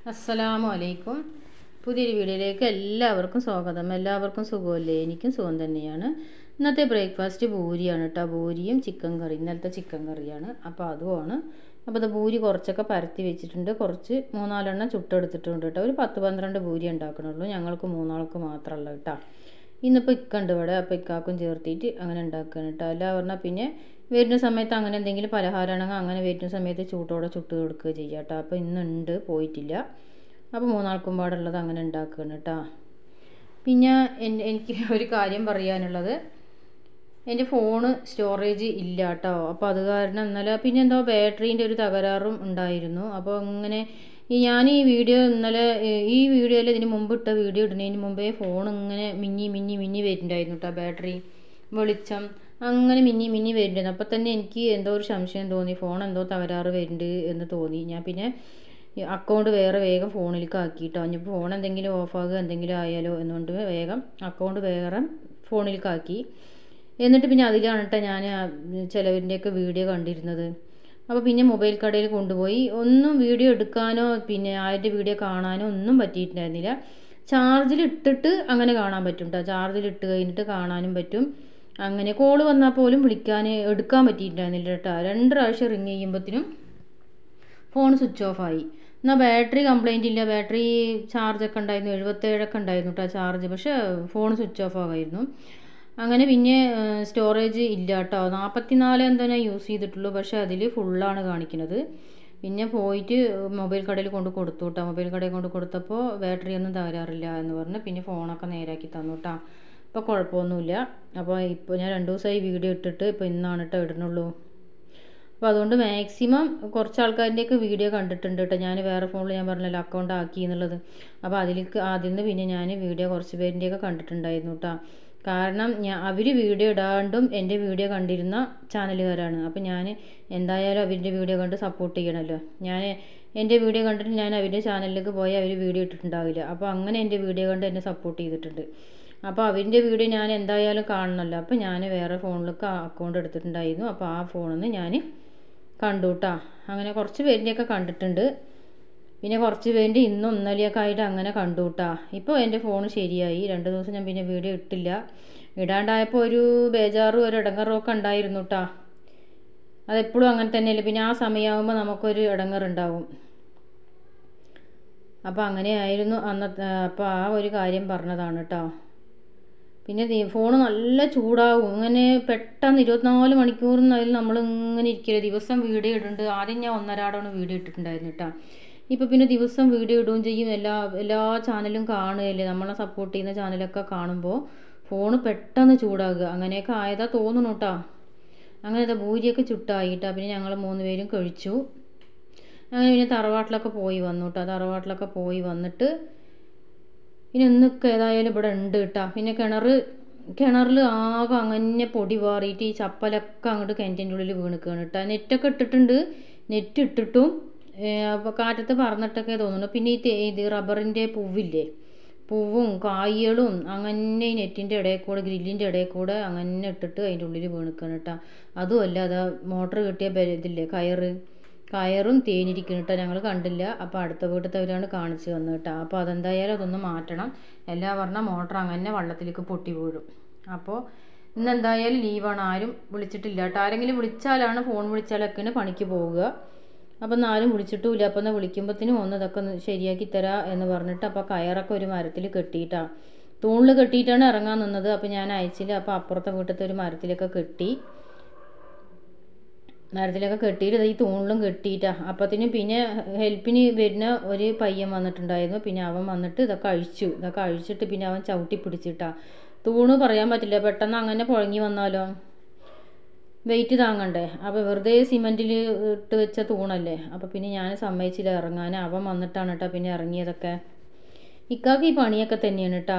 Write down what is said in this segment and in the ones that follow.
അസ്സലാമു അലൈക്കും പുതിയൊരു വീഡിയോയിലേക്ക് എല്ലാവർക്കും സ്വാഗതം എല്ലാവർക്കും സുഖമല്ലേ എനിക്കും സുഖം തന്നെയാണ് ഇന്നത്തെ ബ്രേക്ക്ഫാസ്റ്റ് പൂരിയാണ് കേട്ടോ പൂരിയും ചിക്കൻ കറി ഇന്നലത്തെ ചിക്കൻ കറിയാണ് അപ്പോൾ അതുമാണ് അപ്പോൾ അത് പൂരി കുറച്ചൊക്കെ പരത്തി വെച്ചിട്ടുണ്ട് കുറച്ച് മൂന്നാലെണ്ണം ചുട്ടെടുത്തിട്ടുണ്ട് കേട്ടോ ഒരു പത്ത് പന്ത്രണ്ട് പൂരി ഉണ്ടാക്കണുള്ളൂ ഞങ്ങൾക്ക് മൂന്നാൾക്ക് മാത്രമല്ല കേട്ടോ ഇന്നിപ്പോൾ ഇക്കുണ്ട് ഇവിടെ അപ്പോൾ ഇക്കാക്കും ചേർത്തിട്ട് അങ്ങനെ ഉണ്ടാക്കുകയാണ് കേട്ടോ അല്ല പറഞ്ഞാൽ പിന്നെ വരുന്ന സമയത്ത് അങ്ങനെ എന്തെങ്കിലും പലഹാരമാണെങ്കിൽ അങ്ങനെ വരുന്ന സമയത്ത് ചൂട്ടോടെ ചുട്ട് കൊടുക്കുക ചെയ്യുക കേട്ടോ അപ്പോൾ ഇന്നുണ്ട് പോയിട്ടില്ല അപ്പോൾ മൂന്നാൾക്കും പാടുള്ളത് അങ്ങനെ ഉണ്ടാക്കുകയാണ് കേട്ടോ പിന്നെ എൻ- എനിക്ക് ഒരു കാര്യം പറയാനുള്ളത് എൻ്റെ ഫോണ് സ്റ്റോറേജ് ഇല്ല കേട്ടോ അപ്പോൾ അത് കാരണം ഇന്നലെ പിന്നെ എന്തോ ബാറ്ററീൻ്റെ ഒരു തകരാറും ഉണ്ടായിരുന്നു അപ്പോൾ ഇങ്ങനെ ഈ ഞാൻ ഈ വീഡിയോ ഇന്നലെ ഏഹ്, ഈ വീഡിയോയിൽ ഇതിന് മുമ്പ് ഇട്ട വീഡിയോ ഇടുന്നതിന് മുമ്പേ ഫോൺ ഇങ്ങനെ മിന്നി മിന്നി മിന്നി വരുന്നുണ്ടായിരുന്നു കേട്ടോ ബാറ്ററി വെളിച്ചം അങ്ങനെ മിന്നി മിന്നി വരുന്നുണ്ടായിരുന്നു അപ്പോൾ തന്നെ എനിക്ക് എന്തോ ഒരു സംശയം തോന്നി ഫോൺ എന്തോ തകരാറ് വരുന്നുണ്ട് എന്ന് തോന്നി ഞാൻ പിന്നെ അക്കൗണ്ട് വേറെ വേഗം ഫോണിലേക്ക് ആക്കിയിട്ടോ ഇനി ഫോൺ എന്തെങ്കിലും ഓഫാകുക എന്തെങ്കിലും ആയാലോ എന്നുകൊണ്ട് വേഗം അക്കൗണ്ട് വേറെ ഫോണിലേക്ക് ആക്കി എന്നിട്ട് പിന്നെ അതിലാണ് കേട്ടോ ഞാൻ ചിലവരിൻ്റെയൊക്കെ വീഡിയോ കണ്ടിരുന്നത് അപ്പോൾ പിന്നെ മൊബൈൽ കടയിൽ കൊണ്ടുപോയി ഒന്നും വീഡിയോ എടുക്കാനോ പിന്നെ ആരുടെ വീഡിയോ കാണാനോ ഒന്നും പറ്റിയിട്ടുണ്ടായിരുന്നില്ല ചാർജിൽ ഇട്ടിട്ട് അങ്ങനെ കാണാൻ പറ്റും കേട്ടോ ചാർജിൽ ഇട്ട് കഴിഞ്ഞിട്ട് കാണാനും പറ്റും അങ്ങനെ കോള് വന്നാൽ പോലും വിളിക്കാൻ എടുക്കാൻ പറ്റിയിട്ടുണ്ടായിരുന്നില്ല കേട്ടോ രണ്ട് പ്രാവശ്യം റിങ് ചെയ്യുമ്പോഴത്തേനും ഫോൺ സ്വിച്ച് ഓഫ് ആയി എന്നാൽ ബാറ്ററി കംപ്ലൈൻ്റ് ഇല്ല ബാറ്ററി ചാർജൊക്കെ ഉണ്ടായിരുന്നു എഴുപത്തേഴൊക്കെ ഉണ്ടായിരുന്നു കേട്ടോ ചാർജ് പക്ഷേ ഫോൺ സ്വിച്ച് ഓഫ് ആകായിരുന്നു അങ്ങനെ പിന്നെ സ്റ്റോറേജ് ഇല്ല കേട്ടോ നാൽപ്പത്തിനാല് എന്തോ ഞാൻ യൂസ് ചെയ്തിട്ടുള്ളൂ പക്ഷേ അതിൽ ഫുള്ളാണ് കാണിക്കുന്നത് പിന്നെ പോയിട്ട് മൊബൈൽ കടയിൽ കൊണ്ട് കൊടുത്തു കേട്ടോ മൊബൈൽ കടയിൽ കൊണ്ട് കൊടുത്തപ്പോൾ ബാറ്ററി ഒന്നും തകരാറില്ല എന്ന് പറഞ്ഞ് പിന്നെ ഫോണൊക്കെ നേരാക്കി തന്നു കേട്ടോ ഇപ്പോൾ കുഴപ്പമൊന്നുമില്ല അപ്പോൾ ഇപ്പോൾ ഞാൻ രണ്ട് ദിവസമായി വീഡിയോ ഇട്ടിട്ട് ഇപ്പോൾ ഇന്നാണ് കേട്ടോ ഇടുന്നുള്ളൂ അപ്പോൾ അതുകൊണ്ട് മാക്സിമം കുറച്ച് ആൾക്കാരിൻ്റെയൊക്കെ വീഡിയോ കണ്ടിട്ടുണ്ട് കേട്ടോ ഞാൻ വേറെ ഫോണിൽ ഞാൻ പറഞ്ഞല്ലോ അക്കൗണ്ട് ആക്കി എന്നുള്ളത് അപ്പോൾ അതിലേക്ക് ആദ്യം നിന്ന് പിന്നെ ഞാൻ വീഡിയോ കുറച്ച് പേരിൻ്റെയൊക്കെ കണ്ടിട്ടുണ്ടായിരുന്നു കേട്ടോ കാരണം ഞാൻ അവർ വീഡിയോ ഇടാണ്ടും എൻ്റെ വീഡിയോ കണ്ടിരുന്ന ചാനലുകാരാണ് അപ്പോൾ ഞാൻ എന്തായാലും അവരുടെ വീഡിയോ കണ്ട് സപ്പോർട്ട് ചെയ്യണമല്ലോ ഞാൻ എൻ്റെ വീഡിയോ കണ്ടിട്ട് ഞാൻ അവരുടെ ചാനലിലേക്ക് പോയി അവർ വീഡിയോ ഇട്ടിട്ടുണ്ടാവില്ല അപ്പോൾ അങ്ങനെ എൻ്റെ വീഡിയോ കണ്ട് എന്നെ സപ്പോർട്ട് ചെയ്തിട്ടുണ്ട് അപ്പോൾ അവരുടെ വീഡിയോ ഞാൻ എന്തായാലും കാണണമല്ലോ അപ്പോൾ ഞാൻ വേറെ ഫോണിലേക്ക് അക്കൗണ്ട് എടുത്തിട്ടുണ്ടായിരുന്നു അപ്പോൾ ആ ഫോണിൽ നിന്ന് ഞാൻ കണ്ടു കേട്ടോ അങ്ങനെ കുറച്ച് പേരിൻ്റെയൊക്കെ കണ്ടിട്ടുണ്ട് പിന്നെ കുറച്ച് പേരിൻ്റെ ഇന്നും ഇന്നലെയൊക്കെ ആയിട്ട് അങ്ങനെ കണ്ടു കേട്ടോ ഇപ്പോൾ എൻ്റെ ഫോൺ ശരിയായി രണ്ട് ദിവസം ഞാൻ പിന്നെ വീഡിയോ ഇട്ടില്ല ഇടാണ്ടായപ്പോൾ ഒരു ബേജാറും ഒരു ഇടങ്ങറും ഒക്കെ ഉണ്ടായിരുന്നു കേട്ടോ അതെപ്പോഴും അങ്ങനെ തന്നെയല്ലേ പിന്നെ ആ സമയമാകുമ്പോൾ നമുക്കൊരു ഇടങ്ങറുണ്ടാവും അപ്പോൾ അങ്ങനെയായിരുന്നു അന്നത്തെ അപ്പോൾ ആ ഒരു കാര്യം പറഞ്ഞതാണ് കേട്ടോ പിന്നെ ഫോൺ നല്ല ചൂടാവും ഇങ്ങനെ പെട്ടെന്ന് ഇരുപത്തിനാല് മണിക്കൂറിന് അതിൽ നമ്മൾ ഇങ്ങനെ ഇരിക്കില്ല ദിവസം വീഡിയോ ഇടുന്നുണ്ട് ആദ്യം ഞാൻ ഒന്നരാടാണ് വീഡിയോ ഇട്ടിട്ടുണ്ടായിരുന്നു കേട്ടോ ഇപ്പോൾ പിന്നെ ദിവസം വീഡിയോ ഇടുകയും ചെയ്യും എല്ലാ എല്ലാ ചാനലും കാണുകയല്ലേ നമ്മളെ സപ്പോർട്ട് ചെയ്യുന്ന ചാനലൊക്കെ കാണുമ്പോൾ ഫോൺ പെട്ടെന്ന് ചൂടാകുക അങ്ങനെയൊക്കെ ആയതാ തോന്നുന്നു കേട്ടോ അങ്ങനെ ഭൂരിയൊക്കെ ചുട്ടായിട്ടാ പിന്നെ ഞങ്ങൾ മൂന്ന് പേരും കഴിച്ചു അങ്ങനെ പിന്നെ തറവാട്ടിലൊക്കെ പോയി വന്നു കേട്ടോ തറവാട്ടിലൊക്കെ പോയി വന്നിട്ട് പിന്നെ ഇന്നൊക്കെ ഏതായാലും ഇവിടെ ഉണ്ട് കേട്ടോ പിന്നെ കിണർ കിണറിൽ ആകെ അങ്ങനെ പൊടി പാറിയിട്ട് ഈ ചപ്പലൊക്കെ അങ്ങോട്ട് കിണറ്റിൻ്റെ ഉള്ളിൽ വീണിക്കുകയാണ് കേട്ടോ നെറ്റൊക്കെ ഇട്ടിട്ടുണ്ട് നെറ്റ് ഇട്ടിട്ടും അപ്പോൾ കാറ്റത്ത് പറന്നിട്ടൊക്കെ തോന്നുന്നു പിന്നെ ഈ തേ- ഇത് റബ്ബറിൻ്റെ പൂവില്ലേ പൂവും കായ്കളും അങ്ങനെ ഈ നെറ്റിൻ്റെ ഇടയിൽ കൂടെ ഗ്രില്ലിൻ്റെ ഇടയിൽ കൂടെ അങ്ങനെ ഇട്ടിട്ട് അതിൻ്റെ ഉള്ളിൽ വീണിക്കുകയാണ് കേട്ടോ അതുമല്ല അതാ മോട്ടർ കിട്ടിയ ബെ- ഇതില്ലേ കയറ് കയറും തേനിരിക്കുന്നു കേട്ടോ ഞങ്ങൾ കണ്ടില്ല അപ്പോൾ അടുത്ത വീട്ടിലത്തവരാണ് കാണിച്ചു തന്നത് കേട്ടോ അപ്പോൾ അതെന്തായാലും അതൊന്ന് മാറ്റണം എല്ലാ പറഞ്ഞാൽ മോട്ടർ അങ്ങനെ വെള്ളത്തിലേക്ക് പൊട്ടി വീഴും അപ്പോൾ ഇന്ന് എന്തായാലും ലീവാണ് ആരും വിളിച്ചിട്ടില്ല കേട്ടോ ആരെങ്കിലും വിളിച്ചാലാണ് ഫോൺ വിളിച്ചാലൊക്കെയാണ് പണിക്ക് പോവുക അപ്പം ഇന്ന് ആരും വിളിച്ചിട്ടുമില്ല അപ്പം എന്നാൽ വിളിക്കുമ്പോഴത്തേനും ഒന്ന് ഇതൊക്കെ ഒന്ന് ശരിയാക്കി തരാ എന്ന് പറഞ്ഞിട്ട് അപ്പോൾ കയറൊക്കെ ഒരു മരത്തിൽ കെട്ടിയിട്ടാണ് തൂണിൽ കെട്ടിയിട്ടാണ് ഇറങ്ങാൻ നിന്നത് അപ്പോൾ ഞാൻ അയച്ചില്ല അപ്പോൾ അപ്പുറത്തെ വീട്ടിലത്തെ ഒരു മരത്തിലൊക്കെ കെട്ടി മരത്തിലൊക്കെ കെട്ടിയിട്ട് ഈ തൂണിലും കെട്ടിയിട്ടാ അപ്പത്തിന് പിന്നെ ഹെൽപ്പിന് വരുന്ന ഒരു പയ്യൻ വന്നിട്ടുണ്ടായിരുന്നു പിന്നെ അവൻ വന്നിട്ട് ഇതൊക്കെ അഴിച്ചു ഇതൊക്കെ അഴിച്ചിട്ട് പിന്നെ അവൻ ചവിട്ടി പിടിച്ചിട്ടാ തൂണ് പറയാൻ പറ്റില്ല പെട്ടെന്ന് അങ്ങനെ പുഴങ്ങി വന്നാലോ വെയിറ്റ് താങ്ങണ്ടേ അപ്പോൾ വെറുതെ സിമെൻറ്റിൽ ഇട്ട് വെച്ച തൂണല്ലേ അപ്പോൾ പിന്നെ ഞാൻ സമ്മതിച്ചില്ല ഇറങ്ങാൻ അവൻ വന്നിട്ടാണ് കേട്ടോ പിന്നെ ഇറങ്ങിയതൊക്കെ ഇക്കാക്ക് ഈ പണിയൊക്കെ തന്നെയാണ് കേട്ടോ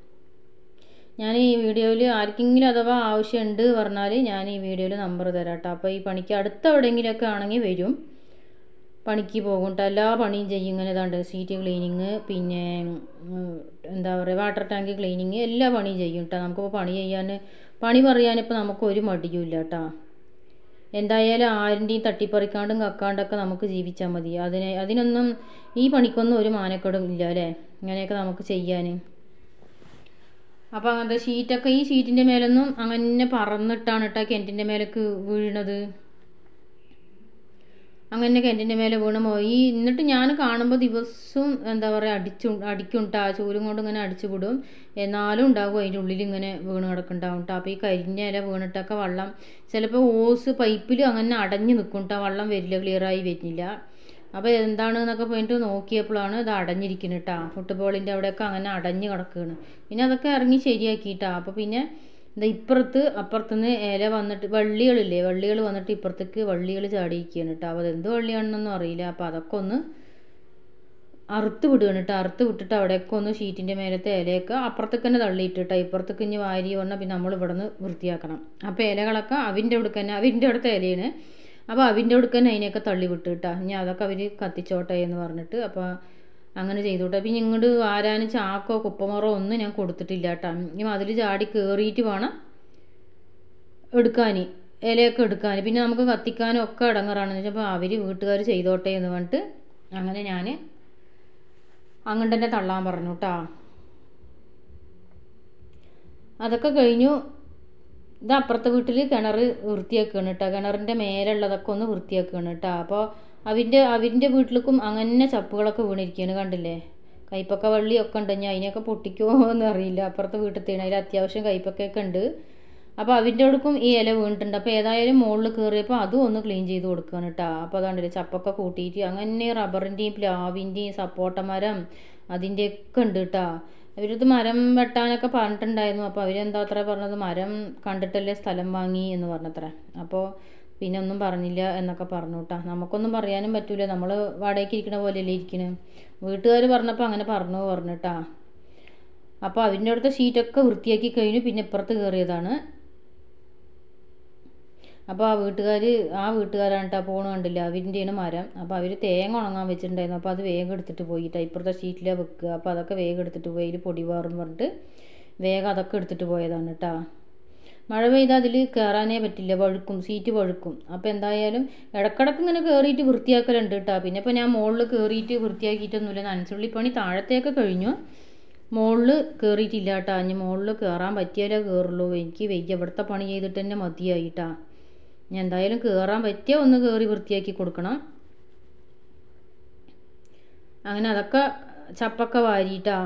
ഞാൻ ഈ വീഡിയോയിൽ ആർക്കെങ്കിലും അഥവാ ആവശ്യമുണ്ട് പറഞ്ഞാൽ ഞാൻ ഈ വീഡിയോയിൽ നമ്പർ തരാം കേട്ടോ അപ്പോൾ ഈ പണിക്ക് അടുത്ത എവിടെയെങ്കിലുമൊക്കെ ആണെങ്കിൽ വരും പണിക്ക് പോകും കേട്ടോ എല്ലാ പണിയും ചെയ്യും ഇങ്ങനെ ഇതാണ്ട് സീറ്റ് ക്ലീനിങ് പിന്നെ ഉം, എന്താ പറയുക വാട്ടർ ടാങ്ക് ക്ലീനിങ് എല്ലാ പണിയും ചെയ്യും കേട്ടോ നമുക്കിപ്പോൾ പണി ചെയ്യാൻ പണി പറയാനിപ്പോൾ നമുക്ക് ഒരു മടിയും ഇല്ല കേട്ടോ എന്തായാലും ആരിൻ്റെയും തട്ടിപ്പറിക്കാണ്ടും കക്കാണ്ടൊക്കെ നമുക്ക് ജീവിച്ചാൽ മതി അതിന് അതിനൊന്നും ഈ പണിക്കൊന്നും ഒരു മാനക്കേടും ഇല്ല അല്ലേ ഇങ്ങനെയൊക്കെ നമുക്ക് ചെയ്യാൻ അപ്പോൾ അങ്ങനത്തെ ഷീറ്റൊക്കെ ഈ ഷീറ്റിൻ്റെ മേലൊന്നും അങ്ങനെ പറന്നിട്ടാണ് കേട്ടോ കിണറ്റിൻ്റെ മേലേക്ക് വീഴണത് അങ്ങനെ കിണറ്റിൻ്റെ മേലെ വീണ് പോയി എന്നിട്ട് ഞാൻ കാണുമ്പോൾ ദിവസവും എന്താ പറയുക അടിച്ചു അടിക്കുണ്ടാ ചൂലും കൊണ്ട് ഇങ്ങനെ അടിച്ചു വിടും എന്നാലും ഉണ്ടാകും അതിൻ്റെ ഉള്ളിൽ ഇങ്ങനെ വീണ് കിടക്കുന്നുണ്ടാവും കേട്ടോ അപ്പോൾ ഈ കരിഞ്ഞ ഇല വീണിട്ടൊക്കെ വെള്ളം ചിലപ്പോൾ ഓസ് പൈപ്പിൽ അങ്ങനെ അടഞ്ഞു നിൽക്കും കേട്ടോ വെള്ളം വരില്ല ക്ലിയറായി വരുന്നില്ല അപ്പോൾ എന്താണ് എന്നൊക്കെ പോയിട്ട് നോക്കിയപ്പോഴാണ് ഇത് അടഞ്ഞിരിക്കുന്നത് കേട്ടോ ഫുട്ബോളിൻ്റെ അവിടെയൊക്കെ അങ്ങനെ അടഞ്ഞ് കിടക്കുകയാണ് പിന്നെ അതൊക്കെ ഇറങ്ങി ശരിയാക്കിയിട്ടാ അപ്പോൾ പിന്നെ ഇത് ഇപ്പുറത്ത് അപ്പുറത്തുനിന്ന് ഇല വന്നിട്ട് വള്ളികളില്ലേ വള്ളികൾ വന്നിട്ട് ഇപ്പുറത്തേക്ക് വള്ളികൾ ചാടിയിരിക്കുകയാണ് കേട്ടോ അപ്പോൾ അതെന്ത് വള്ളിയാണെന്നൊന്നും അറിയില്ല അപ്പോൾ അതൊക്കെ ഒന്ന് അറുത്ത് വിടുകയാണ് കേട്ടോ അറുത്ത് വിട്ടിട്ട് അവിടെയൊക്കെ ഒന്ന് ഷീറ്റിൻ്റെ മേലത്തെ ഇലയൊക്കെ അപ്പുറത്തേക്ക് തന്നെ തള്ളിയിട്ടിട്ടോ ഇപ്പുറത്തേക്ക് ഇനി വാരി വന്നാൽ പിന്നെ നമ്മൾ ഇവിടെ നിന്ന് വൃത്തിയാക്കണം അപ്പോൾ ഇലകളൊക്കെ അവിൻ്റെ അടുക്ക് തന്നെ അവിൻ്റെ അടുത്ത ഇലയാണ് അപ്പോൾ അവിൻ്റെ അടുക്ക് തന്നെ അതിനെയൊക്കെ തള്ളി വിട്ട് കേട്ടോ ഇനി അതൊക്കെ അവർ കത്തിച്ചോട്ടെ എന്ന് പറഞ്ഞിട്ട് അപ്പോൾ അങ്ങനെ ചെയ്തോട്ടെ പിന്നെ ഇങ്ങോട്ട് വാരാനും ചാക്കോ കുപ്പമറോ ഒന്നും ഞാൻ കൊടുത്തിട്ടില്ല കേട്ടോ ഇനി അതിൽ ചാടി കയറിയിട്ട് വേണം എടുക്കാൻ ഇലയൊക്കെ എടുക്കാൻ പിന്നെ നമുക്ക് കത്തിക്കാനും ഒക്കെ ഇടങ്ങറാണെന്ന് വെച്ചപ്പോൾ അവർ വീട്ടുകാർ ചെയ്തോട്ടെ എന്ന് പറഞ്ഞിട്ട് അങ്ങനെ ഞാൻ അങ്ങോട്ട് തന്നെ തള്ളാൻ പറഞ്ഞു കേട്ടോ അതൊക്കെ കഴിഞ്ഞു ഇത് അപ്പുറത്തെ വീട്ടിൽ കിണർ വൃത്തിയാക്കുകയാണ് കേട്ടോ കിണറിൻ്റെ മേലുള്ളതൊക്കെ ഒന്ന് വൃത്തിയാക്കുകയാണ് കേട്ടോ അപ്പോൾ അവൻ്റെ അവൻ്റെ വീട്ടിലേക്കും അങ്ങനെ ചപ്പുകളൊക്കെ വീണിരിക്കുകയാണ് കണ്ടില്ലേ കൈപ്പക്ക വള്ളിയൊക്കെ ഉണ്ട് ഞാൻ അതിനെയൊക്കെ പൊട്ടിക്കുമോ എന്ന് അറിയില്ല അപ്പുറത്തെ വീട്ടിൽ അതിൽ അത്യാവശ്യം കൈപ്പക്കയൊക്കെ ഉണ്ട് അപ്പോൾ അവൻ്റെ അടുക്കും ഈ ഇല വീണിട്ടുണ്ട് അപ്പോൾ ഏതായാലും മുകളിൽ കയറിയപ്പോൾ അതും ഒന്ന് ക്ലീൻ ചെയ്ത് കൊടുക്കുകയാണ് കേട്ടോ അപ്പോൾ അതാണ്ടല്ലേ ചപ്പൊക്കെ കൂട്ടിയിട്ട് അങ്ങനെ റബ്ബറിൻ്റെയും പ്ലാവിൻ്റെയും സപ്പോട്ട മരം അതിൻ്റെയൊക്കെ ഉണ്ട് കേട്ടോ അവരത് മരം വെട്ടാനൊക്കെ പറഞ്ഞിട്ടുണ്ടായിരുന്നു അപ്പോൾ അവരെന്താ അത്ര പറഞ്ഞത് മരം കണ്ടിട്ടല്ലേ സ്ഥലം വാങ്ങി എന്ന് പറഞ്ഞത്ര അപ്പോൾ പിന്നെ ഒന്നും പറഞ്ഞില്ല എന്നൊക്കെ പറഞ്ഞു കേട്ടോ നമുക്കൊന്നും പറയാനും പറ്റൂല നമ്മൾ വാടകയ്ക്ക് ഇരിക്കണ പോലെയല്ലേ ഇരിക്കണേ വീട്ടുകാർ പറഞ്ഞപ്പോൾ അങ്ങനെ പറഞ്ഞു പറഞ്ഞിട്ടാ അപ്പോൾ അവൻ്റെ അടുത്ത ഷീറ്റൊക്കെ വൃത്തിയാക്കി കഴിഞ്ഞു പിന്നെ ഇപ്പുറത്ത് കയറിയതാണ് അപ്പോൾ ആ വീട്ടുകാർ ആ വീട്ടുകാരാണ് കേട്ടോ പോണ കണ്ടില്ല അവരിൻ്റെയാണ് മരം അപ്പോൾ അവർ തേങ്ങ ഉണങ്ങാൻ വെച്ചിട്ടുണ്ടായിരുന്നു അപ്പോൾ അത് വേഗം എടുത്തിട്ട് പോയിട്ടാ ഇപ്പുറത്തെ ഷീറ്റിലാണ് വെക്കുക അപ്പോൾ അതൊക്കെ വേഗം എടുത്തിട്ട് പോയി അതിൽ പൊടി വാറും പറഞ്ഞിട്ട് വേഗം അതൊക്കെ എടുത്തിട്ട് പോയതാണ് കേട്ടോ മഴ പെയ്താൽ അതിൽ കയറാനേ പറ്റില്ല വഴുക്കും സീറ്റ് വഴുക്കും അപ്പോൾ എന്തായാലും ഇടക്കിടക്ക് ഇങ്ങനെ കയറിയിട്ട് വൃത്തിയാക്കലുണ്ട് കേട്ടോ പിന്നെ ഇപ്പോൾ ഞാൻ മുകളിൽ കയറിയിട്ട് വൃത്തിയാക്കിയിട്ടൊന്നുമില്ല നനച്ചുള്ളി പണി താഴത്തേക്ക് കഴിഞ്ഞു മുകളിൽ കയറിയിട്ടില്ല കേട്ടോ ഇനി മുകളിൽ കയറാൻ പറ്റിയാലേ കയറുള്ളൂ എനിക്ക് വയ്യ ഇവിടുത്തെ പണി ചെയ്തിട്ട് തന്നെ മതിയായിട്ടാ ഞാൻ എന്തായാലും കയറാൻ പറ്റിയ ഒന്ന് കയറി വൃത്തിയാക്കി കൊടുക്കണം അങ്ങനെ അതൊക്കെ ചപ്പൊക്കെ വാരിയിട്ടാ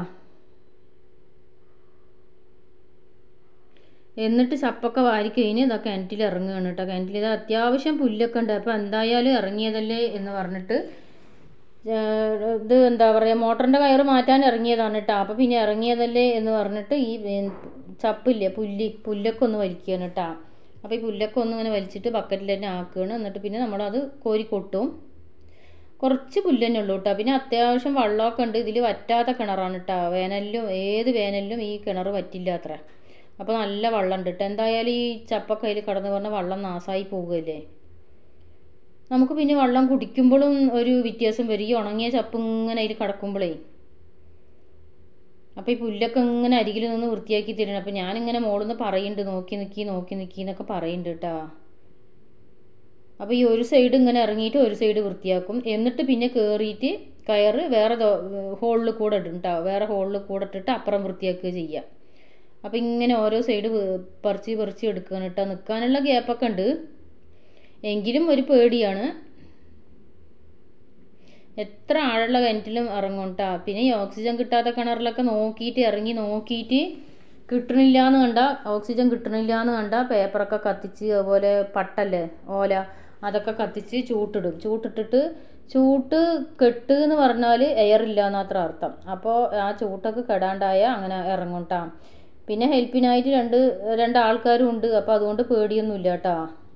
എന്നിട്ട് ചപ്പൊക്കെ വാരി കഴിഞ്ഞ് ഇതാ കിണറ്റിൽ ഇറങ്ങുകയാണ് കേട്ടോ കിണറ്റിൽ ഇത് അത്യാവശ്യം പുല്ലൊക്കെ ഉണ്ട് അപ്പോൾ എന്തായാലും ഇറങ്ങിയതല്ലേ എന്ന് പറഞ്ഞിട്ട് ഇത് എന്താ പറയുക മോട്ടറിൻ്റെ കയറ് മാറ്റാൻ ഇറങ്ങിയതാണ് കേട്ടോ അപ്പോൾ പിന്നെ ഇറങ്ങിയതല്ലേ എന്ന് പറഞ്ഞിട്ട് ഈ ചപ്പില്ലേ പുല്ല് പുല്ലൊക്കെ ഒന്ന് വലിക്കുകയാണ് കേട്ടോ അപ്പോൾ ഈ പുല്ലൊക്കെ ഒന്ന് ഇങ്ങനെ വലിച്ചിട്ട് ബക്കറ്റിൽ തന്നെ ആക്കുകയാണ് എന്നിട്ട് പിന്നെ നമ്മളത് കോരി കൊട്ടും കുറച്ച് പുല്ല് തന്നെ ഉള്ളൂ കേട്ടോ പിന്നെ അത്യാവശ്യം വെള്ളമൊക്കെ ഉണ്ട് ഇതിൽ വറ്റാത്ത കിണറാണ് കേട്ടോ വേനലിലും ഏത് വേനലിലും ഈ കിണർ വറ്റില്ല അത്ര അപ്പോൾ നല്ല വെള്ളം ഉണ്ട് കേട്ടോ എന്തായാലും ഈ ചപ്പൊക്കെ അതിൽ കടന്നു പറഞ്ഞ വെള്ളം നാശമായി പോകുകയല്ലേ നമുക്ക് പിന്നെ വെള്ളം കുടിക്കുമ്പോഴും ഒരു വ്യത്യാസം വരും ഈ ഉണങ്ങിയ ചപ്പ് ഇങ്ങനെ അതിൽ കിടക്കുമ്പോഴേ അപ്പോൾ ഈ പുല്ലൊക്കെ ഇങ്ങനെ അരികിൽ നിന്ന് വൃത്തിയാക്കി തരണം അപ്പോൾ ഞാനിങ്ങനെ മോളിൽ നിന്ന് പറയുന്നുണ്ട് നോക്കി നിൽക്കി നോക്കി നിൽക്കി എന്നൊക്കെ പറയുന്നുണ്ട് കേട്ടോ അപ്പോൾ ഈ ഒരു സൈഡ് ഇങ്ങനെ ഇറങ്ങിയിട്ട് ഒരു സൈഡ് വൃത്തിയാക്കും എന്നിട്ട് പിന്നെ കയറിയിട്ട് കയറ് വേറെ ഹോളിൽ കൂടെ ഇടും കേട്ടോ വേറെ ഹോളിൽ കൂടെ ഇട്ടിട്ട് അപ്പുറം വൃത്തിയാക്കുക ചെയ്യുക അപ്പോൾ ഇങ്ങനെ ഓരോ സൈഡ് പറിച്ച് പറിച്ച് എടുക്കുകയാണ് കേട്ടോ നിൽക്കാനുള്ള ഗ്യാപ്പൊക്കെ ഉണ്ട് എങ്കിലും ഒരു പേടിയാണ് എത്ര ആഴമുള്ള കിണറ്റിലും ഇറങ്ങും കേട്ടോ പിന്നെ ഈ ഓക്സിജൻ കിട്ടാത്ത കിണറിലൊക്കെ നോക്കിയിട്ട് ഇറങ്ങി നോക്കിയിട്ട് കിട്ടണില്ല എന്ന് കണ്ട ഓക്സിജൻ കിട്ടണില്ല എന്ന് കണ്ട പേപ്പറൊക്കെ കത്തിച്ച് അതുപോലെ പട്ടല്ലേ ഓല അതൊക്കെ കത്തിച്ച് ചൂട്ടിടും ചൂട്ടിട്ടിട്ട് ചൂട്ട് കെട്ട് എന്ന് പറഞ്ഞാൽ എയർ ഇല്ല എന്നത്ര അർത്ഥം അപ്പോൾ ആ ചൂട്ടൊക്കെ കെടാണ്ടായ അങ്ങനെ ഇറങ്ങും കേട്ടോ പിന്നെ ഹെൽപ്പിനായിട്ട് രണ്ട് രണ്ട് ആൾക്കാരും ഉണ്ട് അപ്പോൾ അതുകൊണ്ട് പേടിയൊന്നുമില്ല കേട്ടോ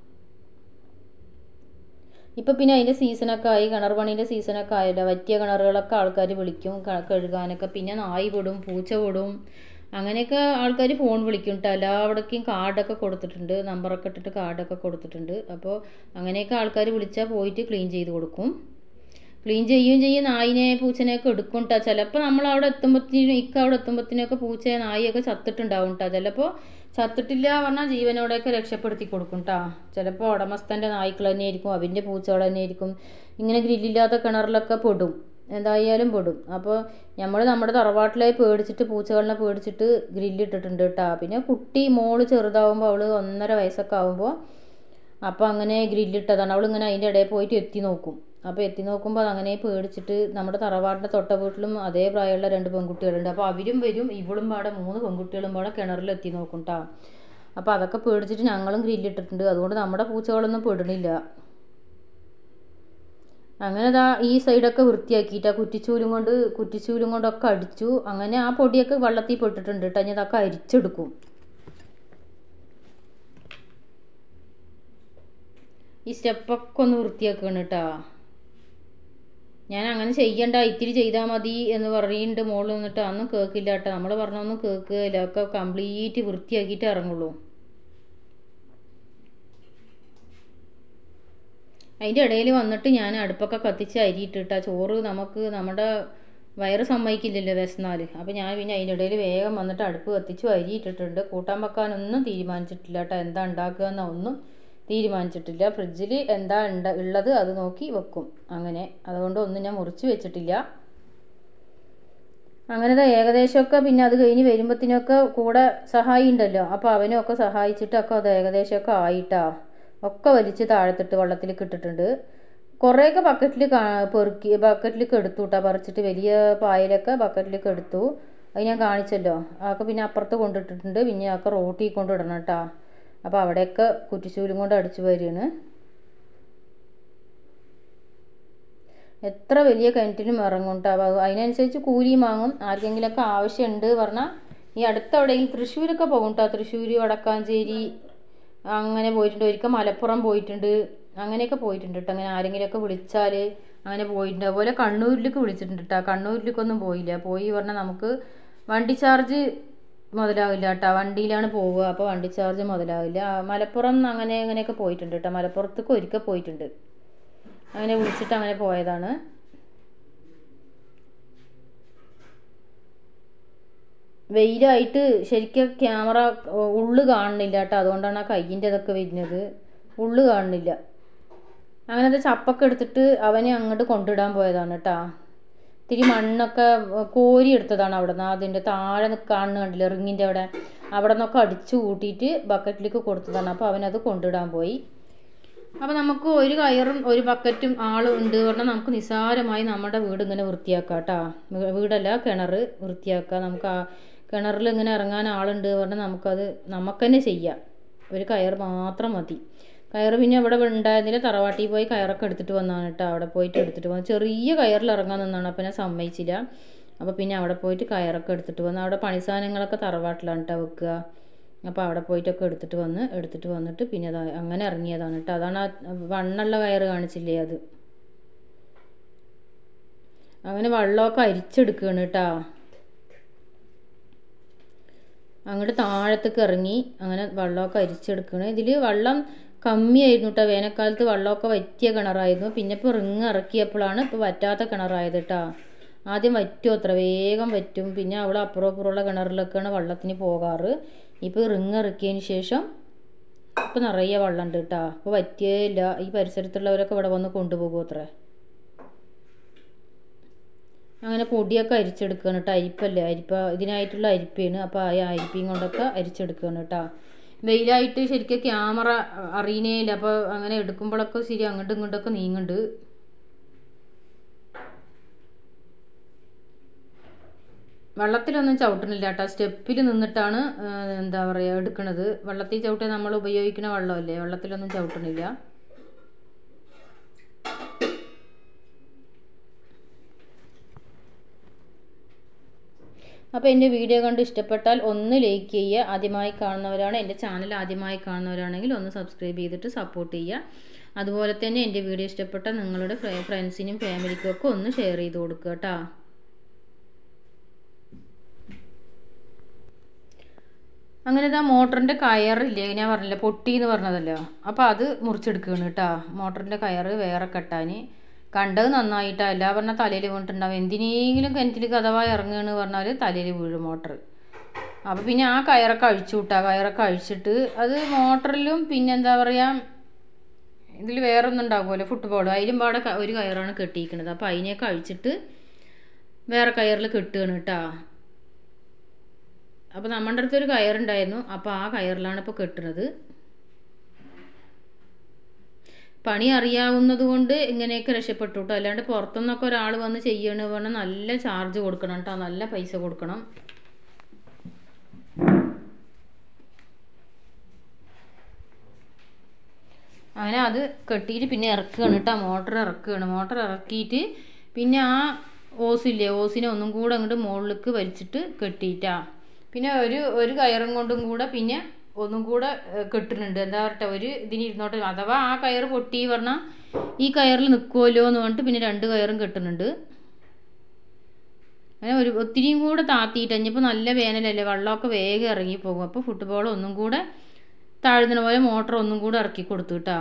ഇപ്പം പിന്നെ അതിൻ്റെ സീസണൊക്കെ ആയി കിണർ പണീൻ്റെ സീസണൊക്കെ ആയല്ലോ വറ്റിയ കിണറുകളൊക്കെ ആൾക്കാർ വിളിക്കും കഴുകാനൊക്കെ പിന്നെ നായി വിടും പൂച്ച വിടും അങ്ങനെയൊക്കെ ആൾക്കാർ ഫോൺ വിളിക്കും കേട്ടോ എല്ലാവിടേക്കും കാർഡൊക്കെ കൊടുത്തിട്ടുണ്ട് നമ്പറൊക്കെ ഇട്ടിട്ട് കാർഡൊക്കെ കൊടുത്തിട്ടുണ്ട് അപ്പോൾ അങ്ങനെയൊക്കെ ആൾക്കാർ വിളിച്ചാൽ പോയിട്ട് ക്ലീൻ ചെയ്ത് കൊടുക്കും ക്ലീൻ ചെയ്യുകയും ചെയ്യും നായിനെ പൂച്ചനെയൊക്കെ എടുക്കും കേട്ടോ ചിലപ്പോൾ നമ്മൾ അവിടെ എത്തുമ്പോഴത്തേനും ഇക്ക അവിടെ എത്തുമ്പോഴത്തേനൊക്കെ പൂച്ച നായിയൊക്കെ ചത്തിട്ടുണ്ടാവും കേട്ടോ ചിലപ്പോൾ ചത്തിട്ടില്ല പറഞ്ഞാൽ ജീവനോടെയൊക്കെ രക്ഷപ്പെടുത്തി കൊടുക്കും കേട്ടോ ചിലപ്പോൾ ഉടമസ്ഥൻ്റെ നായ്ക്കൾ തന്നെയായിരിക്കും അവൻ്റെ പൂച്ചകൾ തന്നെയായിരിക്കും ഇങ്ങനെ ഗ്രില്ലില്ലാത്ത കിണറിലൊക്കെ പെടും എന്തായാലും പെടും അപ്പോൾ നമ്മൾ നമ്മുടെ തറവാട്ടിലായി പേടിച്ചിട്ട് പൂച്ചകളിനെ പേടിച്ചിട്ട് ഗ്രില്ലിട്ടിട്ടുണ്ട് കേട്ടോ പിന്നെ കുട്ടി മോള് ചെറുതാവുമ്പോൾ അവൾ ഒന്നര വയസ്സൊക്കെ ആകുമ്പോൾ അപ്പോൾ അങ്ങനെ ഗ്രില്ലിട്ടതാണ് അവൾ ഇങ്ങനെ അതിൻ്റെ ഇടയിൽ പോയിട്ട് എത്തി നോക്കും അപ്പോൾ എത്തി നോക്കുമ്പോൾ അത് അങ്ങനെ പേടിച്ചിട്ട് നമ്മുടെ തറവാടിൻ്റെ തൊട്ട വീട്ടിലും അതേ പ്രായമുള്ള രണ്ട് പെൺകുട്ടികളുണ്ട് അപ്പോൾ അവരും വരും ഇവളും പാടെ മൂന്ന് പെൺകുട്ടികളും പാടെ കിണറിൽ എത്തി നോക്കും കേട്ടോ അപ്പോൾ അതൊക്കെ പേടിച്ചിട്ട് ഞങ്ങളും ഗ്രില്ലിട്ടിട്ടുണ്ട് അതുകൊണ്ട് നമ്മുടെ പൂച്ചകളൊന്നും പെടണില്ല അങ്ങനെ ദാ ഈ സൈഡൊക്കെ വൃത്തിയാക്കിയിട്ട് ആ കുറ്റിച്ചൂലും കൊണ്ട് കുറ്റിച്ചൂലും കൊണ്ടൊക്കെ അടിച്ചു അങ്ങനെ ആ പൊടിയൊക്കെ വെള്ളത്തിൽ പെട്ടിട്ടുണ്ട് കേട്ടോ ഞാൻ അതൊക്കെ അരിച്ചെടുക്കും ഈ സ്റ്റെപ്പൊക്കെ ഒന്ന് വൃത്തിയാക്കണം കേട്ടോ ഞാൻ അങ്ങനെ ചെയ്യണ്ട ഇത്തിരി ചെയ്താൽ മതി എന്ന് പറയുന്നുണ്ട് മോള് വന്നിട്ട് അന്നും കേൾക്കില്ല കേട്ടോ നമ്മൾ പറഞ്ഞൊന്നും കേൾക്കുകയില്ല ഒക്കെ കംപ്ലീറ്റ് വൃത്തിയാക്കിയിട്ട് ഇറങ്ങുള്ളൂ അതിൻ്റെ ഇടയിൽ വന്നിട്ട് ഞാൻ അടുപ്പൊക്കെ കത്തിച്ച് അരിയിട്ടിട്ടാ ചോറ് നമുക്ക് നമ്മുടെ വയറ് സമ്മതിക്കില്ലല്ലോ വിശന്നാൽ അപ്പോൾ ഞാൻ പിന്നെ അതിൻ്റെ ഇടയിൽ വേഗം വന്നിട്ട് അടുപ്പ് കത്തിച്ചു അരിയിട്ടിട്ടുണ്ട് കൂട്ടാൻ വെക്കാനൊന്നും തീരുമാനിച്ചിട്ടില്ല കേട്ടോ എന്താ ഉണ്ടാക്കുക എന്നൊന്നും തീരുമാനിച്ചിട്ടില്ല ഫ്രിഡ്ജിൽ എന്താ ഉണ്ട ഉള്ളത് അത് നോക്കി വെക്കും അങ്ങനെ അതുകൊണ്ട് ഒന്നും ഞാൻ മുറിച്ച് വെച്ചിട്ടില്ല അങ്ങനത്തെ ഏകദേശമൊക്കെ പിന്നെ അത് കഴിഞ്ഞ് വരുമ്പോഴത്തേനൊക്കെ കൂടെ സഹായി ഉണ്ടല്ലോ അപ്പോൾ അവനൊക്കെ സഹായിച്ചിട്ടൊക്കെ അത് ഏകദേശമൊക്കെ ആയിട്ടാ ഒക്കെ വലിച്ച് താഴത്തിട്ട് വെള്ളത്തിലേക്ക് ഇട്ടിട്ടുണ്ട് കുറേയൊക്കെ ബക്കറ്റിൽ പെറുക്കി ബക്കറ്റിലേക്ക് എടുത്തു കേട്ടോ പറിച്ചിട്ട് വലിയ പായലൊക്കെ ബക്കറ്റിലേക്ക് എടുത്തു അത് ഞാൻ കാണിച്ചല്ലോ അതൊക്കെ പിന്നെ അപ്പുറത്ത് കൊണ്ടിട്ടിട്ടുണ്ട് പിന്നെ അതൊക്കെ റോട്ടിൽ കൊണ്ടിടണം കേട്ടോ അപ്പോൾ അവിടെയൊക്കെ കുറ്റിച്ചൂലും കൊണ്ട് അടിച്ചു വരികയാണ് എത്ര വലിയ കിണറ്റിലും ഇറങ്ങും കേട്ടോ അപ്പോൾ അതിനനുസരിച്ച് കൂലിയും വാങ്ങും ആർക്കെങ്കിലുമൊക്കെ ആവശ്യമുണ്ട് പറഞ്ഞാൽ ഈ അടുത്ത എവിടെയെങ്കിലും തൃശ്ശൂരൊക്കെ പോകും കേട്ടോ തൃശ്ശൂർ വടക്കാഞ്ചേരി അങ്ങനെ പോയിട്ടുണ്ട് ഒരിക്കൽ മലപ്പുറം പോയിട്ടുണ്ട് അങ്ങനെയൊക്കെ പോയിട്ടുണ്ട് കേട്ടോ അങ്ങനെ ആരെങ്കിലുമൊക്കെ വിളിച്ചാൽ അങ്ങനെ പോയിട്ടുണ്ട് അതുപോലെ കണ്ണൂരിലേക്ക് വിളിച്ചിട്ടുണ്ട് കേട്ടോ കണ്ണൂരിലേക്കൊന്നും പോയില്ല പോയി പറഞ്ഞാൽ നമുക്ക് വണ്ടി ചാർജ് മുതലാവില്ല കേട്ടോ വണ്ടിയിലാണ് പോവുക അപ്പോൾ വണ്ടി ചാർജ് മുതലാവില്ല മലപ്പുറം അങ്ങനെ അങ്ങനെയൊക്കെ പോയിട്ടുണ്ട് കേട്ടോ മലപ്പുറത്തേക്ക് ഒരിക്കൽ പോയിട്ടുണ്ട് അങ്ങനെ വിളിച്ചിട്ട് അങ്ങനെ പോയതാണ് വെയിലായിട്ട് ശരിക്കും ക്യാമറ ഉള്ളു കാണുന്നില്ല കേട്ടോ അതുകൊണ്ടാണ് ആ കയ്യിൻ്റെ ഇതൊക്കെ വരുന്നത് ഉള്ളു കാണുന്നില്ല അങ്ങനത്തെ ചപ്പൊക്കെ എടുത്തിട്ട് അവനെ അങ്ങോട്ട് കൊണ്ടിടാൻ പോയതാണ് കേട്ടോ ഇത്തിരി മണ്ണൊക്കെ കോരി എടുത്തതാണ് അവിടെ നിന്ന് അതിൻ്റെ താഴെ കാണുന്ന കണ്ടില്ല റിങ്ങിൻ്റെ അവിടെ അവിടെ നിന്നൊക്കെ അടിച്ചു കൂട്ടിയിട്ട് ബക്കറ്റിലേക്ക് കൊടുത്തതാണ് അപ്പോൾ അവനത് കൊണ്ടിടാൻ പോയി അപ്പോൾ നമുക്ക് ഒരു കയറും ഒരു ബക്കറ്റും ആളും ഉണ്ട് പറഞ്ഞാൽ നമുക്ക് നിസ്സാരമായി നമ്മുടെ വീട് ഇങ്ങനെ വൃത്തിയാക്കാം കേട്ടോ വീടല്ല കിണർ വൃത്തിയാക്കാം നമുക്ക് ആ കിണറിൽ ഇങ്ങനെ ഇറങ്ങാൻ ആളുണ്ട് പറഞ്ഞാൽ നമുക്കത് നമുക്ക് തന്നെ ചെയ്യാം ഒരു കയർ മാത്രം മതി കയർ പിന്നെ ഇവിടെ ഉണ്ടായിരുന്നില്ല തറവാട്ടിൽ പോയി കയറൊക്കെ എടുത്തിട്ട് വന്നതാണ് കേട്ടോ അവിടെ പോയിട്ട് എടുത്തിട്ട് വന്നു ചെറിയ കയറിൽ ഇറങ്ങാൻ നിന്നാണ് അപ്പോൾ ഞാൻ സമ്മതിച്ചില്ല അപ്പോൾ പിന്നെ അവിടെ പോയിട്ട് കയറൊക്കെ എടുത്തിട്ട് വന്നു അവിടെ പണി സാധനങ്ങളൊക്കെ തറവാട്ടിലാണ് കേട്ടോ വെക്കുക അപ്പോൾ അവിടെ പോയിട്ടൊക്കെ എടുത്തിട്ട് വന്ന് എടുത്തിട്ട് വന്നിട്ട് പിന്നെ അത് അങ്ങനെ ഇറങ്ങിയതാണ് കേട്ടോ അതാണ് ആ വണ്ണുള്ള കയറ് കാണിച്ചില്ലേ അത് അങ്ങനെ വെള്ളമൊക്കെ അരിച്ചെടുക്കുകയാണ് കേട്ടോ അങ്ങോട്ട് താഴത്തേക്ക് ഇറങ്ങി അങ്ങനെ വെള്ളമൊക്കെ അരിച്ചെടുക്കണം ഇതിൽ വെള്ളം കമ്മിയായിരുന്നു കേട്ടോ വേനൽക്കാലത്ത് വെള്ളമൊക്കെ വറ്റിയ കിണറായിരുന്നു പിന്നെ ഇപ്പോൾ റിങ് ഇറക്കിയപ്പോഴാണ് ഇപ്പോൾ വറ്റാത്ത കിണറായത് കേട്ടോ ആദ്യം വറ്റും അത്ര വേഗം വറ്റും പിന്നെ അവിടെ അപ്പുറം അപ്പുറമുള്ള കിണറിലൊക്കെയാണ് വെള്ളത്തിന് പോകാറ് ഇപ്പോൾ റിങ് ഇറക്കിയതിന് ശേഷം ഇപ്പോൾ നിറയെ വെള്ളമുണ്ട് കേട്ടോ അപ്പോൾ വറ്റിയില്ല ഈ പരിസരത്തുള്ളവരൊക്കെ ഇവിടെ വന്ന് കൊണ്ടുപോകും അത്രേ അങ്ങനെ പൊടിയൊക്കെ അരിച്ചെടുക്കുകയാണ് കേട്ടോ അരിപ്പല്ലേ അരിപ്പ ഇതിനായിട്ടുള്ള അരിപ്പയാണ് അപ്പോൾ ആ അരിപ്പയും കൊണ്ടൊക്കെ അരിച്ചെടുക്കുകയാണ് കേട്ടോ വെയിലായിട്ട് ശരിക്കും ക്യാമറ അറിയണേയില്ല അപ്പോൾ അങ്ങനെ എടുക്കുമ്പോഴൊക്കെ ശരി അങ്ങോട്ടും ഇങ്ങോട്ടൊക്കെ നീങ്ങുന്നുണ്ട് വെള്ളത്തിലൊന്നും ചവിട്ടണില്ല കേട്ടോ സ്റ്റെപ്പിൽ നിന്നിട്ടാണ് എന്താ പറയുക എടുക്കണത് വെള്ളത്തിൽ ചവിട്ടാൻ നമ്മൾ ഉപയോഗിക്കുന്ന വെള്ളമല്ലേ വെള്ളത്തിലൊന്നും ചവിട്ടണില്ല അപ്പോൾ എൻ്റെ വീഡിയോ കണ്ട് ഇഷ്ടപ്പെട്ടാൽ ഒന്ന് ലൈക്ക് ചെയ്യുക ആദ്യമായി കാണുന്നവരാണ് എൻ്റെ ചാനൽ ആദ്യമായി കാണുന്നവരാണെങ്കിൽ ഒന്ന് സബ്സ്ക്രൈബ് ചെയ്തിട്ട് സപ്പോർട്ട് ചെയ്യുക അതുപോലെ തന്നെ എൻ്റെ വീഡിയോ ഇഷ്ടപ്പെട്ട നിങ്ങളുടെ ഫ്രണ്ട്സിനും ഫാമിലിക്കും ഒക്കെ ഒന്ന് ഷെയർ ചെയ്ത് കൊടുക്കുക കേട്ടോ അങ്ങനെ ഇതാ മോട്ടറിൻ്റെ കയറില്ലേ ഞാൻ പറഞ്ഞില്ല പൊട്ടി എന്ന് പറഞ്ഞതല്ലോ അപ്പോൾ അത് മുറിച്ചെടുക്കുകയാണ് കേട്ടോ മോട്ടറിൻ്റെ കയറ് വേറെ കെട്ടാൻ കണ്ടത് നന്നായിട്ടാ അല്ല പറഞ്ഞാൽ തലയിൽ വീണിട്ടുണ്ടാവും എന്തിനെങ്കിലും കിണറ്റിൽ കഥവായി ഇറങ്ങുകയെന്ന് പറഞ്ഞാൽ തലയിൽ വീഴും മോട്ടർ അപ്പോൾ പിന്നെ ആ കയറൊക്കെ അഴിച്ചു വിട്ടാ കയറൊക്കെ അഴിച്ചിട്ട് അത് മോട്ടറിലും പിന്നെ എന്താ പറയുക ഇതിൽ വേറെ ഒന്നും ഉണ്ടാകുമല്ലോ ഫുട്ബോൾ അതിലും പാടെ ക- ഒരു കയറാണ് കെട്ടിയിരിക്കുന്നത് അപ്പോൾ അതിനെയൊക്കെ അഴിച്ചിട്ട് വേറെ കയറിൽ കെട്ടുകയാണ് കേട്ടോ അപ്പോൾ നമ്മുടെ അടുത്ത് ഒരു കയറുണ്ടായിരുന്നു അപ്പോൾ ആ കയറിലാണ് ഇപ്പോൾ കെട്ടുന്നത് പണി അറിയാവുന്നത് കൊണ്ട് ഇങ്ങനെയൊക്കെ രക്ഷപ്പെട്ടു കേട്ടോ അല്ലാണ്ട് പുറത്തുനിന്നൊക്കെ ഒരാൾ വന്ന് ചെയ്യണ പറഞ്ഞാൽ നല്ല ചാർജ് കൊടുക്കണം കേട്ടോ നല്ല പൈസ കൊടുക്കണം അങ്ങനെ അത് കെട്ടിയിട്ട് പിന്നെ ഇറക്കുകയാണ് കേട്ടോ മോട്ടർ ഇറക്കുകയാണ് മോട്ടർ ഇറക്കിയിട്ട് പിന്നെ ആ ഓസില്ലേ ഓസിനെ ഒന്നും കൂടെ അങ്ങോട്ട് മുകളിലേക്ക് വലിച്ചിട്ട് കെട്ടിയിട്ടാ പിന്നെ ഒരു ഒരു കയറും കൊണ്ടും കൂടെ പിന്നെ ഒന്നും കൂടെ ഏഹ്, കെട്ടുന്നുണ്ട് എന്താ പറയട്ടെ ഒരു ഇതിന് ഇരുന്നോട്ടെ അഥവാ ആ കയറ് പൊട്ടി പറഞ്ഞാൽ ഈ കയറിൽ നിൽക്കുമല്ലോ എന്ന് പറഞ്ഞിട്ട് പിന്നെ രണ്ട് കയറും കെട്ടുന്നുണ്ട് അങ്ങനെ ഒരു ഒത്തിരിയും കൂടെ താത്തിയിട്ട് ഇനിയിപ്പോൾ നല്ല വേനലല്ലേ വെള്ളമൊക്കെ വേഗം ഇറങ്ങി പോകും അപ്പോൾ ഫുട്ബോൾ ഒന്നും കൂടെ താഴ്ന്നണ പോലെ മോട്ടർ ഒന്നും കൂടെ ഇറക്കി കൊടുത്തു കേട്ടാ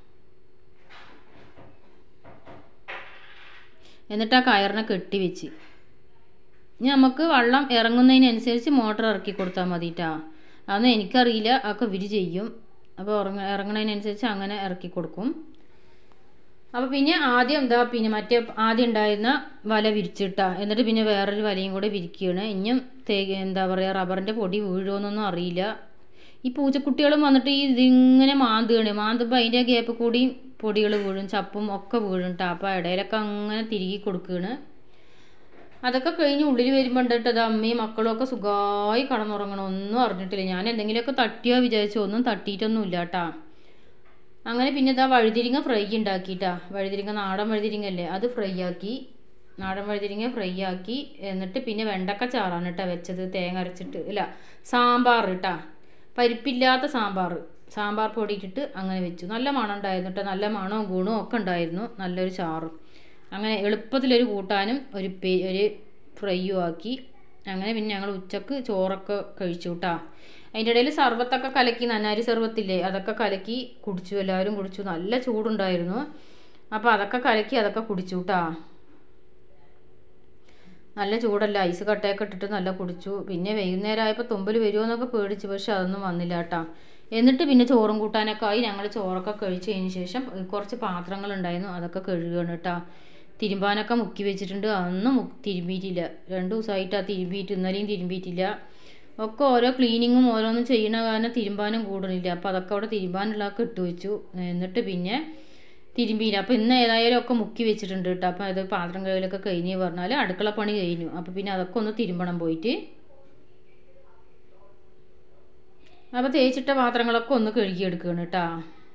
എന്നിട്ട് ആ കയറിനെ കെട്ടി വെച്ച് ഇനി നമുക്ക് വെള്ളം ഇറങ്ങുന്നതിനനുസരിച്ച് മോട്ടർ ഇറക്കി കൊടുത്താൽ മതി കേട്ടാ അതൊന്നും എനിക്കറിയില്ല അതൊക്കെ ഇവർ ചെയ്യും അപ്പോൾ ഇറങ്ങ ഇറങ്ങണതിനനുസരിച്ച് അങ്ങനെ ഇറക്കി കൊടുക്കും അപ്പോൾ പിന്നെ ആദ്യം എന്താ പിന്നെ മറ്റേ ആദ്യം ഉണ്ടായിരുന്ന വല വിരിച്ചിട്ടാ എന്നിട്ട് പിന്നെ വേറൊരു വലയും കൂടെ വിരിക്കുകയാണ് ഇനിയും തേ എന്താ പറയുക റബ്ബറിൻ്റെ പൊടി വീഴുമോന്നൊന്നും അറിയില്ല ഈ പൂച്ചക്കുട്ടികളും വന്നിട്ട് ഈ ഇതിങ്ങനെ മാന്തുകയാണ് മാന്തുമ്പോൾ അതിൻ്റെ ഗ്യാപ്പ് കൂടി പൊടികൾ വീഴും ചപ്പും ഒക്കെ വീഴും കേട്ടോ അപ്പോൾ ഇടയിലൊക്കെ അങ്ങനെ തിരികെ കൊടുക്കുകയാണ് അതൊക്കെ കഴിഞ്ഞ് ഉള്ളിൽ വരുമ്പോൾ ഉണ്ടിട്ട് അത് അമ്മയും മക്കളും ഒക്കെ സുഖമായി കടന്നുറങ്ങണം ഒന്നും അറിഞ്ഞിട്ടില്ല ഞാൻ എന്തെങ്കിലുമൊക്കെ തട്ടിയോ വിചാരിച്ചോ ഒന്നും തട്ടിയിട്ടൊന്നും ഇല്ല കേട്ടാ അങ്ങനെ പിന്നെ ഇതാ വഴുതിരിങ്ങ ഫ്രൈ ഉണ്ടാക്കിയിട്ടാ വഴുതിരിങ്ങ നാടൻ വഴുതിരിങ്ങല്ലേ അത് ഫ്രൈ ആക്കി നാടൻ വഴുതിരിങ്ങ ഫ്രൈ ആക്കി എന്നിട്ട് പിന്നെ വെണ്ടക്ക ചാറാണ് കേട്ടോ വെച്ചത് തേങ്ങ അരച്ചിട്ട് ഇല്ല സാമ്പാർ കേട്ടാ പരിപ്പില്ലാത്ത സാമ്പാർ സാമ്പാർ പൊടി ഇട്ടിട്ട് അങ്ങനെ വെച്ചു നല്ല മണം ഉണ്ടായിരുന്നു കേട്ടോ നല്ല മണവും ഗുണവും ഒക്കെ ഉണ്ടായിരുന്നു നല്ലൊരു ചാറും അങ്ങനെ എളുപ്പത്തിലൊരു കൂട്ടാനും ഒരു പേ ഒരു ഫ്രൈയും ആക്കി അങ്ങനെ പിന്നെ ഞങ്ങൾ ഉച്ചക്ക് ചോറൊക്കെ കഴിച്ചു കേട്ടാ അതിൻ്റെ ഇടയിൽ സർബത്തൊക്കെ കലക്കി നന്നാരി സർബത്തില്ലേ അതൊക്കെ കലക്കി കുടിച്ചു എല്ലാവരും കുടിച്ചു നല്ല ചൂടുണ്ടായിരുന്നു അപ്പോൾ അതൊക്കെ കലക്കി അതൊക്കെ കുടിച്ചു കേട്ടാ നല്ല ചൂടല്ല ഐസ് കട്ടയൊക്കെ ഇട്ടിട്ട് നല്ല കുടിച്ചു പിന്നെ വൈകുന്നേരം ആയപ്പോൾ തുമ്പൽ വരുമോ എന്നൊക്കെ പേടിച്ചു പക്ഷെ അതൊന്നും വന്നില്ല കേട്ടാ എന്നിട്ട് പിന്നെ ചോറും കൂട്ടാനൊക്കെ ആയി ഞങ്ങൾ ചോറൊക്കെ കഴിച്ചതിന് ശേഷം കുറച്ച് പാത്രങ്ങളുണ്ടായിരുന്നു അതൊക്കെ കഴുകുകയാണ് കേട്ടാ തിരുമ്പാനൊക്കെ മുക്കി വെച്ചിട്ടുണ്ട് അതൊന്നും മുക്ക് തിരുമ്പിയിട്ടില്ല രണ്ട് ദിവസമായിട്ട് ആ തിരുമ്പിയിട്ട് ഇന്നലെയും തിരുമ്പിയിട്ടില്ല ഒക്കെ ഓരോ ക്ലീനിങ്ങും ഓരോന്നും ചെയ്യണ കാരണം തിരുമ്പാനും കൂടണില്ല അപ്പോൾ അതൊക്കെ അവിടെ തിരുമ്പാനുള്ളതൊക്കെ ഇട്ട് വെച്ചു എന്നിട്ട് പിന്നെ തിരുമ്പിയില്ല അപ്പോൾ ഇന്ന് ഏതായാലും ഒക്കെ മുക്കി വെച്ചിട്ടുണ്ട് കേട്ടോ അപ്പോൾ അത് പാത്രം കഴുകലൊക്കെ കഴിഞ്ഞ് പറഞ്ഞാൽ അടുക്കള പണി കഴിഞ്ഞു അപ്പോൾ പിന്നെ അതൊക്കെ ഒന്ന് തിരുമ്പണം പോയിട്ട് അപ്പോൾ തേച്ചിട്ട പാത്രങ്ങളൊക്കെ ഒന്ന് കഴുകിയെടുക്കുകയാണ് കേട്ടോ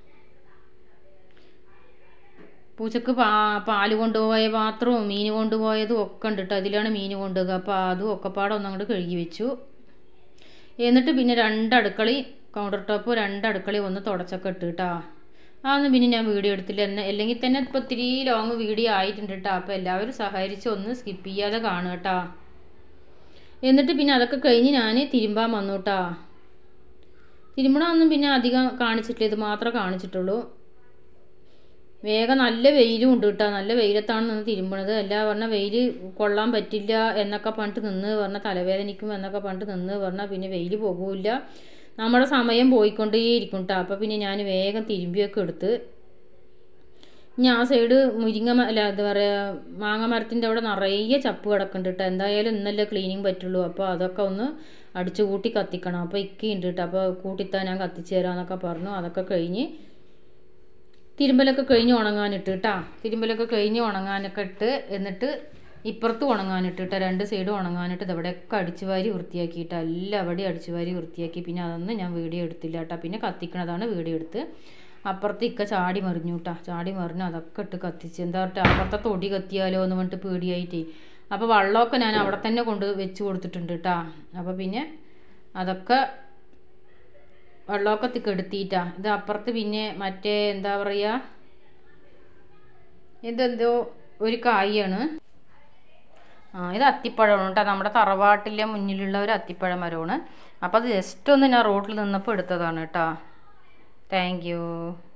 പൂച്ചക്ക് പാ പാല് കൊണ്ടുപോയ പാത്രവും മീൻ കൊണ്ടുപോയതും ഒക്കെ ഉണ്ട് കേട്ടോ അതിലാണ് മീൻ കൊണ്ടുപോകുക അപ്പോൾ അതും ഒക്കെ പാടെ ഒന്ന് അങ്ങോട്ട് കഴുകി വെച്ചു എന്നിട്ട് പിന്നെ രണ്ട് അടുക്കളി കൗണ്ടർ ടോപ്പ് രണ്ട് അടുക്കളി ഒന്ന് തുടച്ചൊക്കെ ഇട്ട് കേട്ടോ അതൊന്നും പിന്നെ ഞാൻ വീഡിയോ എടുത്തില്ല എന്നെ അല്ലെങ്കിൽ തന്നെ ഇപ്പോൾ ഇത്തിരി ലോങ് വീഡിയോ ആയിട്ടുണ്ട് കേട്ടോ അപ്പോൾ എല്ലാവരും സഹകരിച്ച് ഒന്ന് സ്കിപ്പ് ചെയ്യാതെ കാണുക കേട്ടോ എന്നിട്ട് പിന്നെ അതൊക്കെ കഴിഞ്ഞ് ഞാൻ തിരുമ്പാൻ വന്നു കേട്ടോ തിരുമ്പണമൊന്നും പിന്നെ അധികം കാണിച്ചിട്ടില്ല ഇത് മാത്രമേ കാണിച്ചിട്ടുള്ളൂ വേഗം നല്ല വെയിലും ഉണ്ട് കേട്ടോ നല്ല വെയിലത്താണ് നിന്ന് തിരുമ്പണത് അല്ല പറഞ്ഞാൽ വെയിൽ കൊള്ളാൻ പറ്റില്ല എന്നൊക്കെ പറഞ്ഞിട്ട് നിന്ന് പറഞ്ഞാൽ തലവേദനിക്കും എന്നൊക്കെ പറഞ്ഞിട്ട് നിന്ന് പറഞ്ഞാൽ പിന്നെ വെയിൽ പോകില്ല നമ്മുടെ സമയം പോയിക്കൊണ്ടേയിരിക്കും കേട്ടോ അപ്പോൾ പിന്നെ ഞാൻ വേഗം തിരുമ്പിയൊക്കെ എടുത്ത് ഇനി ആ സൈഡ് മുരിങ്ങ മ- അല്ല എന്താ പറയുക മാങ്ങ മരത്തിൻ്റെ അവിടെ നിറയെ ചപ്പ് കിടക്കുന്നുണ്ട് കേട്ടോ എന്തായാലും ഇന്നല്ലേ ക്ലീനിങ് പറ്റുള്ളൂ അപ്പോൾ അതൊക്കെ ഒന്ന് അടിച്ചു കൂട്ടി കത്തിക്കണം അപ്പോൾ ഇക്കയുണ്ട് കേട്ടോ അപ്പോൾ കൂട്ടിത്താൻ ഞാൻ കത്തിച്ചു തരാമെന്നൊക്കെ പറഞ്ഞു അതൊക്കെ കഴിഞ്ഞ് തിരുമ്പലൊക്കെ കഴിഞ്ഞ് ഉണങ്ങാനിട്ട് കേട്ടാ തിരുമ്പലൊക്കെ കഴിഞ്ഞ് ഉണങ്ങാനൊക്കെ ഇട്ട് എന്നിട്ട് ഇപ്പുറത്ത് ഉണങ്ങാനിട്ട് കേട്ടോ രണ്ട് സൈഡും ഉണങ്ങാനിട്ട് ഇതവിടെയൊക്കെ അടിച്ചു വാരി വൃത്തിയാക്കിയിട്ട് എല്ലാവിടെയും അടിച്ചു വാരി വൃത്തിയാക്കി പിന്നെ അതൊന്നും ഞാൻ വീഡിയോ എടുത്തില്ല കേട്ടോ പിന്നെ കത്തിക്കണതാണ് വീഡിയോ എടുത്ത് അപ്പുറത്ത് ഇക്ക ചാടി മറിഞ്ഞു കേട്ടാ ചാടി മറിഞ്ഞു അതൊക്കെ ഇട്ട് കത്തിച്ച് എന്താ പറയുക അപ്പുറത്തെ തൊടി കത്തിയാലോ എന്ന് പറഞ്ഞിട്ട് പേടിയായിട്ടേ അപ്പോൾ വെള്ളമൊക്കെ ഞാൻ അവിടെ തന്നെ കൊണ്ട് വെച്ച് കൊടുത്തിട്ടുണ്ട് കേട്ടാ അപ്പോൾ പിന്നെ അതൊക്കെ വെള്ളമൊക്കെ തി- കെടുത്തിയിട്ടാ ഇത് അപ്പുറത്ത് പിന്നെ മറ്റേ എന്താ പറയുക ഇതെന്തോ ഒരു കായാണ് ആ ഇത് അത്തിപ്പഴമാണ് കേട്ടോ നമ്മുടെ തറവാട്ടിലെ മുന്നിലുള്ള ഒരു അത്തിപ്പഴ മരമാണ് അപ്പോൾ അത് ജസ്റ്റ് ഒന്ന് ഞാൻ റോഡിൽ നിന്നപ്പോൾ എടുത്തതാണ് കേട്ടോ താങ്ക് യു